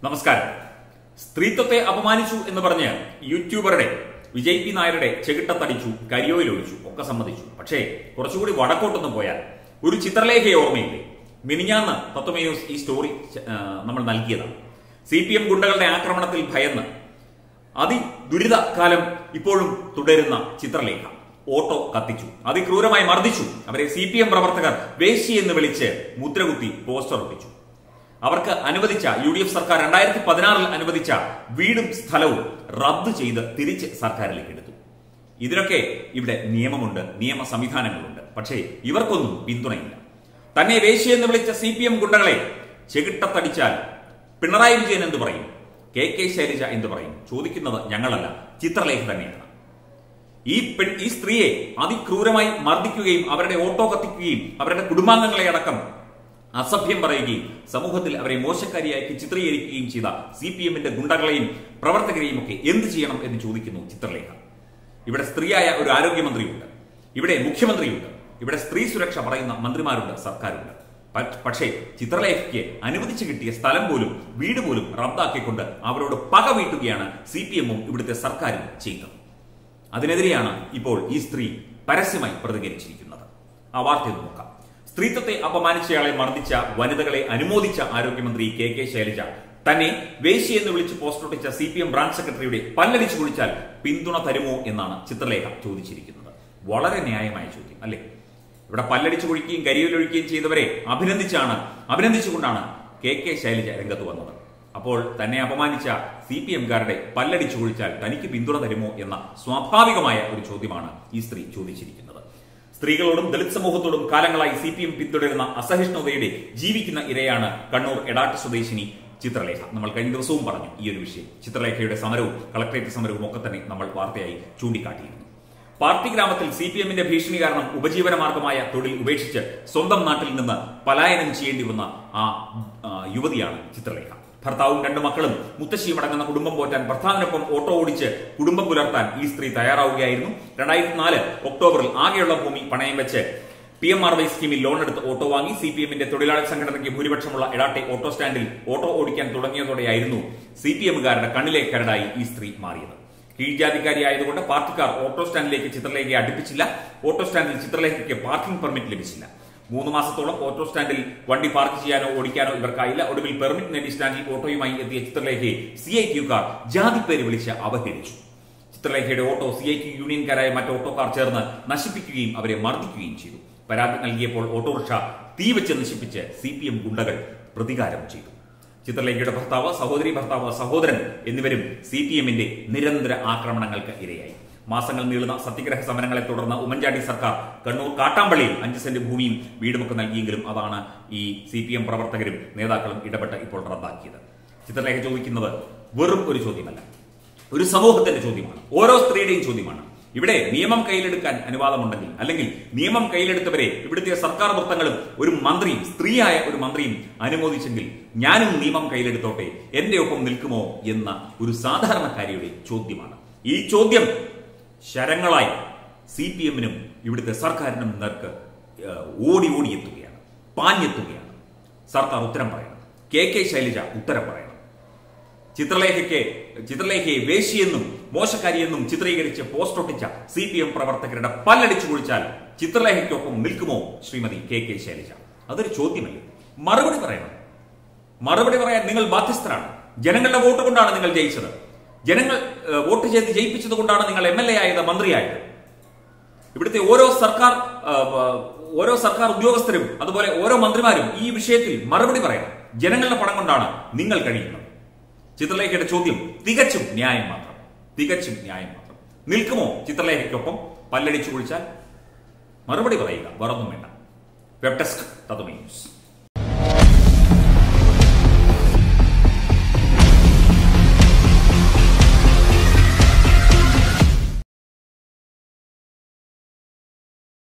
നമസ്കാരം സ്ത്രീത്വത്തെ അപമാനിച്ചു എന്ന് പറഞ്ഞ് യൂട്യൂബറുടെ വിജയ് പി നായരുടെ ചെകിട്ടത്തടിച്ചു കരിയോയിൽ ഒഴിച്ചു ഒക്കെ സമ്മതിച്ചു പക്ഷേ കുറച്ചുകൂടി വടക്കോട്ടൊന്ന് പോയാൽ ഒരു ചിത്രലേഖയെ ഓർമ്മയില്ലേ മിനിഞ്ഞാന്ന് തത്വമയൂസ് ഈ സ്റ്റോറി ആ, നമ്മൾ നൽകിയതാണ് സി പി എം ഗുണ്ടകളുടെ ആക്രമണത്തിൽ ഭയന്ന് അതിദുരിത കാലം ഇപ്പോഴും തുടരുന്ന ചിത്രലേഖ ഓട്ടോ കത്തിച്ചു അതിക്രൂരമായി മർദ്ദിച്ചു അവരെ സി പി എം പ്രവർത്തകർ വേശി എന്ന് വിളിച്ച് മുദ്രകുത്തി പോസ്റ്റർ ഒട്ടിച്ചു അവർക്ക് അനുവദിച്ച യു ഡി എഫ് സർക്കാർ രണ്ടായിരത്തി പതിനാറിൽ അനുവദിച്ച വീടും സ്ഥലവും റദ്ദു ചെയ്ത് തിരിച്ച് സർക്കാരിലേക്ക് എടുത്തു ഇതിനൊക്കെ ഇവിടെ നിയമമുണ്ട് നിയമ സംവിധാനങ്ങളുണ്ട് പക്ഷേ ഇവർക്കൊന്നും പിന്തുണയില്ല തന്നെ വേശി എന്ന് വിളിച്ച സി പി എം ഗുണ്ടകളെ ചെകിട്ടത്തടിച്ചാൽ പിണറായി വിജയൻ എന്ത് പറയും കെ കെ ശൈലജ എന്ത് പറയും ചോദിക്കുന്നത് ഞങ്ങളല്ല ചിത്രലേഖ തന്നെയാണ് ഈ പെൺ ഈ സ്ത്രീയെ അതിക്രൂരമായി മർദ്ദിക്കുകയും അവരുടെ ഓട്ടോ കത്തിക്കുകയും അവരുടെ കുടുംബാംഗങ്ങളെ അടക്കം അസഭ്യം പറയുകയും സമൂഹത്തിൽ അവരെ മോശക്കാരിയാക്കി ചിത്രീകരിക്കുകയും ചെയ്ത സി പി എമ്മിന്റെ ഗുണ്ടകളെയും പ്രവർത്തകരെയും ഒക്കെ എന്ത് ചെയ്യണം എന്ന് ചോദിക്കുന്നു ചിത്രലേഖ ഇവിടെ സ്ത്രീയായ ഒരു ആരോഗ്യമന്ത്രിയുണ്ട് ഇവിടെ മുഖ്യമന്ത്രിയുണ്ട് ഇവിടെ സ്ത്രീ സുരക്ഷ പറയുന്ന മന്ത്രിമാരുണ്ട് സർക്കാരുണ്ട് പ- പക്ഷേ ചിത്രലേഖയ്ക്ക് അനുവദിച്ചു കിട്ടിയ സ്ഥലം പോലും വീട് പോലും റദ്ദാക്കിക്കൊണ്ട് അവരോട് പക വീട്ടുകയാണ് സി പി എമ്മും ഇവിടുത്തെ സർക്കാരും ചെയ്തത് അതിനെതിരെയാണ് ഇപ്പോൾ ഈ സ്ത്രീ പരസ്യമായി പ്രതികരിച്ചിരിക്കുന്നത് ആ വാർത്ത ഒന്ന് നോക്കാം സ്ത്രീത്വത്തെ അപമാനിച്ചയാളെ മർദ്ദിച്ച വനിതകളെ അനുമോദിച്ച ആരോഗ്യമന്ത്രി കെ കെ ശൈലജ തന്നെ വേശി എന്ന് വിളിച്ച് പോസ്റ്റ് ഒട്ടിച്ച സി പി എം ബ്രാഞ്ച് സെക്രട്ടറിയുടെ പല്ലടിച്ചു കുളിച്ചാൽ പിന്തുണ തരുമോ എന്നാണ് ചിത്രലേഖ ചോദിച്ചിരിക്കുന്നത് വളരെ ന്യായമായ ചോദ്യം അല്ലേ ഇവിടെ പല്ലടിച്ചു കുഴിക്കുകയും കരിയിലൊഴിക്കുകയും ചെയ്തവരെ അഭിനന്ദിച്ചാണ് അഭിനന്ദിച്ചുകൊണ്ടാണ് കെ കെ ശൈലജ രംഗത്ത് വന്നത് അപ്പോൾ തന്നെ അപമാനിച്ച സി പി എംകാരുടെ പല്ലടിച്ചു കുഴിച്ചാൽ തനിക്ക് പിന്തുണ തരുമോ എന്ന സ്വാഭാവികമായ ഒരു ചോദ്യമാണ് ഈ സ്ത്രീ ചോദിച്ചിരിക്കുന്നത് സ്ത്രീകളോടും ദളിത് സമൂഹത്തോടും കാലങ്ങളായി സി പി എം പിന്തുടരുന്ന അസഹിഷ്ണുതയുടെ ജീവിക്കുന്ന ഇരയാണ് കണ്ണൂർ എടാട്ട് സ്വദേശിനി ചിത്രലേഖ നമ്മൾ കഴിഞ്ഞ ദിവസവും പറഞ്ഞു ഈ ഒരു വിഷയം ചിത്രലേഖയുടെ സമരവും കളക്ടറേറ്റ് സമരവും ഒക്കെ തന്നെ നമ്മൾ വാർത്തയായി ചൂണ്ടിക്കാട്ടിയിരുന്നു പാർട്ടി ഗ്രാമത്തിൽ സി പി എമ്മിന്റെ ഭീഷണി കാരണം ഉപജീവന മാർഗമായ തൊഴിൽ ഉപേക്ഷിച്ച് സ്വന്തം നാട്ടിൽ നിന്ന് പലായനം ചെയ്യേണ്ടി വന്ന ആ ആ, യുവതിയാണ് ചിത്രലേഖ ഭർത്താവും രണ്ടു മക്കളും മുത്തശ്ശിയും അടങ്ങുന്ന കുടുംബം പോറ്റാൻ ഭർത്താവിനൊപ്പം ഓട്ടോ ഓടിച്ച് കുടുംബം പുലർത്താൻ ഈ സ്ത്രീ തയ്യാറാവുകയായിരുന്നു രണ്ടായിരത്തി നാല് ഒക്ടോബറിൽ ആകെയുള്ള ഭൂമി പണയം വെച്ച് പി എം ആർ വൈ സ്കീമിൽ ലോൺ എടുത്ത് ഓട്ടോ വാങ്ങി സി പി എമ്മിന്റെ തൊഴിലാളി സംഘടനയ്ക്ക് ഭൂരിപക്ഷമുള്ള എടാട്ടെ ഓട്ടോ സ്റ്റാൻഡിൽ ഓട്ടോ ഓടിക്കാൻ തുടങ്ങിയതോടെയായിരുന്നു സി പി എമ്മുകാരുടെ കണ്ണിലെ കരടായി ഈ സ്ത്രീ മാറിയത് കീഴ്ജാതിക്കാരിയായതുകൊണ്ട് പാർട്ടിക്കാർ ഓട്ടോ സ്റ്റാൻഡിലേക്ക് ചിത്രലേഖയെ അടുപ്പിച്ചില്ല ഓട്ടോ സ്റ്റാൻഡിൽ ചിത്രലേഖയ്ക്ക് പാർക്കിംഗ് പെർമിറ്റ് ലഭിച്ചില്ല മൂന്ന് മാസത്തോളം ഓട്ടോ സ്റ്റാൻഡിൽ വണ്ടി പാർക്ക് ചെയ്യാനോ ഓടിക്കാനോ ഇവർക്കായില്ല ഒടുവിൽ പെർമിറ്റ് നേടി സ്റ്റാൻഡിൽ ഓട്ടോയുമായി എത്തിയ ചിത്രലേഖയെ സി ഐ ക്യൂക്കാർ ജാതിപ്പേര് വിളിച്ച് അവഹേളിച്ചു ചിത്രലേഖയുടെ ഓട്ടോ സി ഐ ക്യു യൂണിയൻകാരായ മറ്റ് ഓട്ടോക്കാർ ചേർന്ന് നശിപ്പിക്കുകയും അവരെ മർദ്ദിക്കുകയും ചെയ്തു പരാതി നൽകിയപ്പോൾ ഓട്ടോറിക്ഷ തീ വെച്ച് നശിപ്പിച്ച് സി പി എം ഗുണ്ടകൾ പ്രതികാരം ചെയ്തു ചിത്രലേഖയുടെ ഭർത്താവ് സഹോദരി ഭർത്താവ് സഹോദരൻ എന്നിവരും സി പി എമ്മിന്റെ നിരന്തര ആക്രമണങ്ങൾക്ക് ഇരയായി മാസങ്ങൾ നീളുന്ന സത്യഗ്രഹ സമരങ്ങളെ തുടർന്ന് ഉമ്മൻചാണ്ടി സർക്കാർ കണ്ണൂർ കാട്ടാമ്പള്ളിയിൽ അഞ്ച് സെന്റ് ഭൂമിയും വീടുമൊക്കെ നൽകിയെങ്കിലും അതാണ് ഈ സി പി എം പ്രവർത്തകരും നേതാക്കളും ഇടപെട്ട് ഇപ്പോൾ റദ്ദാക്കിയത് ചിത്രലേഖ ചോദിക്കുന്നത് വെറും ഒരു ചോദ്യമല്ല ഒരു സമൂഹത്തിന്റെ ചോദ്യമാണ് ഓരോ സ്ത്രീയുടെയും ചോദ്യമാണ് ഇവിടെ നിയമം കയ്യിലെടുക്കാൻ അനുവാദമുണ്ടെങ്കിൽ അല്ലെങ്കിൽ നിയമം കയ്യിലെടുത്തവരെ ഇവിടുത്തെ സർക്കാർ വൃത്തങ്ങളും ഒരു മന്ത്രിയും സ്ത്രീയായ ഒരു മന്ത്രിയും അനുമോദിച്ചെങ്കിൽ ഞാനും നിയമം കയ്യിലെടുത്തോട്ടെ എന്റെ ഒപ്പം നിൽക്കുമോ എന്ന ഒരു സാധാരണക്കാരിയുടെ ചോദ്യമാണ് ഈ ചോദ്യം ശരങ്ങളായി സി പി എമ്മിനും ഇവിടുത്തെ സർക്കാരിനും നേർക്ക് ഏഹ്, ഓടി ഓടി എത്തുകയാണ് പാഞ്ഞെത്തുകയാണ് സർക്കാർ ഉത്തരം പറയണം കെ കെ ശൈലജ ഉത്തരം പറയണം ചിത്രലേഖയ്ക്ക് ചിത്രലേഖയെ വേശിയെന്നും മോശക്കാരിയെന്നും ചിത്രീകരിച്ച് പോസ്റ്റ് ഒട്ടിച്ച സി പി എം പ്രവർത്തകരുടെ പല്ലടിച്ചു കുഴിച്ചാൽ ചിത്രലേഖയ്ക്കൊപ്പം നിൽക്കുമോ ശ്രീമതി കെ കെ ശൈലജ അതൊരു ചോദ്യമല്ലേ മറുപടി പറയണം മറുപടി പറയാൻ നിങ്ങൾ ബാധ്യസ്ഥരാണ് ജനങ്ങളുടെ വോട്ട് കൊണ്ടാണ് നിങ്ങൾ ജയിച്ചത് ജനങ്ങൾ ഏഹ്, വോട്ട് ചെയ്ത് ജയിപ്പിച്ചത് കൊണ്ടാണ് നിങ്ങൾ എം എൽ എ ആയത് മന്ത്രിയായത് ഇവിടുത്തെ ഓരോ സർക്കാർ ആ, ആ, ഓരോ സർക്കാർ ഉദ്യോഗസ്ഥരും അതുപോലെ ഓരോ മന്ത്രിമാരും ഈ വിഷയത്തിൽ മറുപടി പറയണം ജനങ്ങളുടെ പണം കൊണ്ടാണ് നിങ്ങൾ കഴിയുന്നത് ചിത്രലേഖയുടെ ചോദ്യം തികച്ചും ന്യായം മാത്രം തികച്ചും ന്യായം മാത്രം നിൽക്കുമോ ചിത്രലേഖയ്ക്കൊപ്പം പല്ലടിച്ചു കുളിച്ചാൽ മറുപടി പറയുക വേറൊന്നും വേണ്ട വെബ് ഡെസ്ക് തതുമേ ന്യൂസ്